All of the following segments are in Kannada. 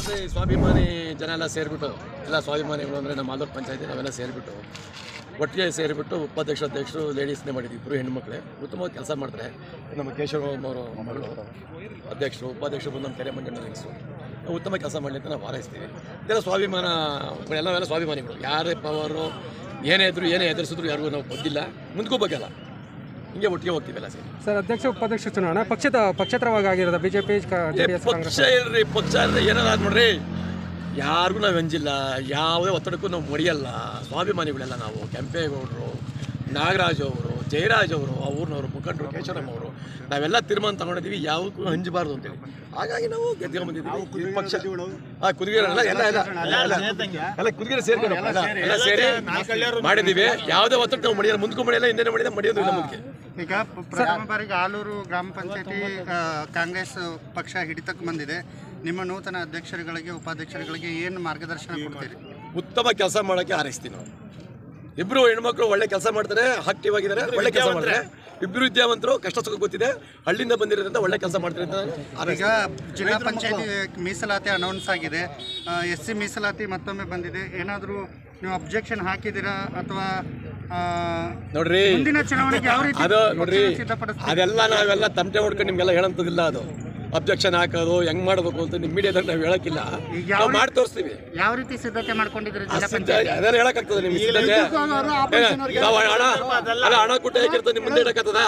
ನೋಡ್ರಿ ಸ್ವಾಭಿಮಾನಿ ಜನ ಎಲ್ಲ ಸೇರಿಬಿಟ್ಟು ಎಲ್ಲ ಸ್ವಾಭಿಮಾನಿಗಳು ಅಂದರೆ ನಮ್ಮ ಮಾಲೂರು ಪಂಚಾಯತಿ ನಾವೆಲ್ಲ ಸೇರಿಬಿಟ್ಟು ಒಟ್ಟಿಗೆ ಸೇರಿಬಿಟ್ಟು ಉಪಾಧ್ಯಕ್ಷ ಅಧ್ಯಕ್ಷರು ಲೇಡೀಸ್ನೇ ಮಾಡಿದ್ವಿ ಇಬ್ಬರು ಹೆಣ್ಮಕ್ಳೇ ಉತ್ತಮವಾಗಿ ಕೆಲಸ ಮಾಡ್ತಾರೆ ನಮ್ಮ ಕೇಶವ ಅವರು ಮಗಳು ಅಧ್ಯಕ್ಷರು ಉಪಾಧ್ಯಕ್ಷರು ಬಂದು ನಮ್ಮ ಕೆರೆ ಮಂಜಣ್ಣ ಹೆಂಗಸು ಉತ್ತಮ ಕೆಲಸ ಮಾಡಲಿ ಅಂತ ನಾವು ಹಾರೈಸ್ತೀವಿ ಇದೆಲ್ಲ ಸ್ವಾಭಿಮಾನ ಎಲ್ಲವೆಲ್ಲ ಸ್ವಾಭಿಮಾನಿಗಳು ಯಾರೇ ಪವರು ಏನೇ ಇದ್ರು ಏನೇ ಎದುರಿಸಿದ್ರು ಯಾರಿಗೂ ನಾವು ಬಗ್ಗಿಲ್ಲ ಮುಂದಕ್ಕೂ ಬಗ್ಗಲ್ಲ ಹಿಂಗೆ ಒಟ್ಟಿಗೆ ಹೋಗ್ತೀವಲ್ಲ ಸರ್ ಸರ್ ಅಧ್ಯಕ್ಷ ಉಪಾಧ್ಯಕ್ಷ ಚುನಾವಣೆ ಪಕ್ಷದ ಪಕ್ಷೇತರವಾಗಿ ಆಗಿರೋದು ಬಿಜೆಪಿ ಜೆ ಡಿ ಎಸ್ ಪಕ್ಷ ಇಲ್ರಿ ಪಕ್ಷ ಇಲ್ರಿ ಏನಾರ ನೋಡ್ರಿ ಯಾರಿಗೂ ನಾವು ಹೆಂಜಿಲ್ಲ ಯಾವುದೇ ಒತ್ತಡಕ್ಕೂ ನಾವು ಮಡಿಯಲ್ಲ ಸ್ವಾಭಿಮಾನಿಗಳೆಲ್ಲ ನಾವು ಕೆಂಪೇಗೌಡರು ನಾಗರಾಜ್ ಅವರು ಜಯರಾಜ್ ಅವರು ಆ ಊರಿನವರು ಮುಖಂಡರು ಕೇಶವರಾಮ್ ಅವರು ನಾವೆಲ್ಲ ತೀರ್ಮಾನ ತಗೊಂಡಿದ್ದೀವಿ ಯಾವಕ್ಕೂ ಹಂಜಬಾರ್ದು ಅಂತೇಳಿ ಹಾಗಾಗಿ ನಾವು ಗೆದ್ಕೊಂಡ್ಬಂದಿದ್ದೀವಿ ಈ ಪಕ್ಷ ಆ ಕುದುಗೆರೆಲ್ಲ ಎಲ್ಲ ಎಲ್ಲ ಎಲ್ಲ ಎಲ್ಲ ಎಲ್ಲ ಕುದುಗೆರೆ ಸೇರ್ಕೊಂಡು ಎಲ್ಲ ಎಲ್ಲ ಸೇರಿ ಮಾಡಿದ್ದೀವಿ ಯಾವುದೇ ಒತ್ತಡ ನಾವು ಮಡಿಯಲ್ಲ ಮುಂದಕ್ಕೂ ಮಡಿಯಲ್ಲ ಹಿಂದೆ ಮಡಿಯಲ್ಲ ಮಡಿಯೋದು ಇಲ್ಲ ಮುಂದಕ್ಕೆ ಈಗ ಪ- ಪ್ರಥಮ ಬಾರಿಗೆ ಆಲೂರು ಗ್ರಾಮ ಪಂಚಾಯತಿ ಆ, ಕಾಂಗ್ರೆಸ್ ಪಕ್ಷ ಹಿಡಿತಕ್ಕೆ ಬಂದಿದೆ ನಿಮ್ಮ ನೂತನ ಅಧ್ಯಕ್ಷರುಗಳಿಗೆ ಉಪಾಧ್ಯಕ್ಷರುಗಳಿಗೆ ಏನು ಮಾರ್ಗದರ್ಶನ ಕೊಡ್ತೀರಿ ಉತ್ತಮ ಕೆಲಸ ಮಾಡೋಕ್ಕೆ ಹಾರೈಸ್ತೀವಿ ನಾವು ಇಬ್ರು ಹೆಣ್ಮಕ್ಳು ಒಳ್ಳೆ ಕೆಲಸ ಮಾಡ್ತಾರೆ ಆಕ್ಟಿವ್ ಆಗಿದ್ದಾರೆ ಒಳ್ಳೆ ಕೆಲಸ ಮಾಡ್ತಾರೆ ಇಬ್ರು ವಿದ್ಯಾವಂತರು ಕಷ್ಟ ಸುಖ ಗೊತ್ತಿದೆ ಹಳ್ಳಿಯಿಂದ ಬಂದಿರೋದ್ರಿಂದ ಒಳ್ಳೆ ಕೆಲಸ ಮಾಡ್ತಾರೆ ಅಂತ ಈಗ ಹಾರೈಸ್ತೀನಿ. ಜಿಲ್ಲಾ ಪಂಚಾಯತಿ ಮೀಸಲಾತಿ ಅನೌನ್ಸ್ ಆಗಿದೆ ಎಸ್ ಸಿ ಮೀಸಲಾತಿ ಮತ್ತೊಮ್ಮೆ ಬಂದಿದೆ ಏನಾದರೂ ನೀವು ಅಬ್ಜೆಕ್ಷನ್ ಹಾಕಿದ್ದೀರಾ ಅಥವಾ ಆ, ನೋಡ್ರಿ ಮುಂದಿನ ಚುನಾವಣೆಗೆ ಯಾವ ರೀತಿ ಅದು ನೋಡ್ರಿ ಪಕ್ಷನ ಸಿದ್ಧಪಡಿಸ್ತೀರಿ? ಅದೆಲ್ಲ ನಾವೆಲ್ಲ ತಮಟೆ ಹೊಡ್ಕೊಂಡು ನಿಮ್ಗೆಲ್ಲ ಹೇಳಂತದಿಲ್ಲ ಅದು ಅಬ್ಜೆಕ್ಷನ್ ಹಾಕೋದು ಹೆಂಗ್ ಮಾಡ್ಬೇಕು ಅಂತ ನಿಮ್ಮ ಮೀಡಿಯಾದಾಗ ನಾವು ಹೇಳಕ್ಕಿಲ್ಲ ಈಗ ಯಾವ ನಾವು ಮಾಡಿ ತೋರಿಸ್ತೀವಿ ಯಾವ ರೀತಿ ಸಿದ್ಧತೆ ಮಾಡ್ಕೊಂಡಿದ್ದೀರಿ ಜಿಲ್ಲಾ ಸಿದ್ಧ- ಪಂಚಾಯತಿ ಅದೆಲ್ಲ ಹೇಳಕ್ಕಾಗ್ತದೆ ನಿಮ್ಗೆ ಸಿದ್ಧತೆ ಏ, ನಾವು ಹಣ ಅಲ್ಲ ಹಣ ಕೊಟ್ಟು ಹೇಗಿರ್ತದೆ ನಿಮ್ಮ ಮುಂದೆ ಇಡಕ್ಕಾಗ್ತದ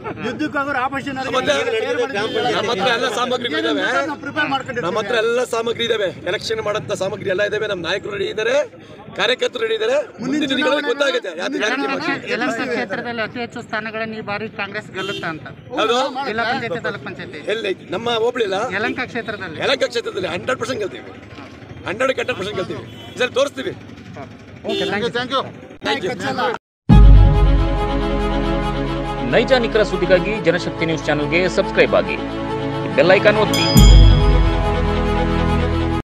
ಮತ್ತೆ ನಮ್ಮ ಹತ್ರ ಎಲ್ಲ ಸಾಮಗ್ರಿಗಳಿದಾವೆ ನಮ್ಮ ಹತ್ರ ಎಲ್ಲ ಸಾಮಗ್ರಿ ಇದಾವೆ ಎಲೆಕ್ಷನ್ ಮಾಡಂತ ಸಾಮಗ್ರಿ ಎಲ್ಲ ಇದಾವೆ ನಮ್ಮ ನಾಯಕರು ರೆಡಿ ಇದ್ದಾರೆ ಕಾರ್ಯಕರ್ತರು ರೆಡಿ ಇದ್ದಾರೆ ಮುಂದಿನ ದಿನಗಳಲ್ಲಿ ಗೊತ್ತಾಗುತ್ತೆ ಯಾವ್ದು ಗ್ಯಾರಂಟಿ ಮಾಡಿ ಯಲಹಂಕ ಕ್ಷೇತ್ರದಲ್ಲಿ ಅತಿ ಹೆಚ್ಚು ಸ್ಥಾನಗಳನ್ನು ಈ ಬಾರಿ ಕಾಂಗ್ರೆಸ್ ಗೆಲ್ಲುತ್ತಾ ಅಂತ ಹೌದು ಜಿಲ್ಲಾ ಪಂಚಾಯತಿ ತಾಲೂಕ್ ಪಂಚಾಯತಿ ಎಲ್ಲಿ ನಮ್ಮ ಹೋಬಳಿ ಇಲ್ಲ ಯಲಹಂಕ ಕ್ಷೇತ್ರದಲ್ಲಿ ಯಲಹಂಕ ಕ್ಷೇತ್ರದಲ್ಲಿ ಹಂಡ್ರೆಡ್ ಪರ್ಸೆಂಟ್ ಗೆಲ್ತೀವಿ ಹಂಡ್ರೆಡ್ ಹಂಡ್ರೆಡ್ ಪರ್ಸೆಂಟ್ ಗೆಲ್ತೀವಿ ಸರ್ ತೋರಿಸ್ತೀವಿ ಥ್ಯಾಂಕ್ ಯು ನೈಜ ನಿಖರ ಸುದ್ದಿಗಾಗಿ ಜನಶಕ್ತಿ ನ್ಯೂಸ್ ಚಾನೆಲ್ಗೆ ಸಬ್ಸ್ಕ್ರೈಬ್ ಆಗಿ ಬೆಲ್ ಐಕಾನ್ ಒತ್ತಿ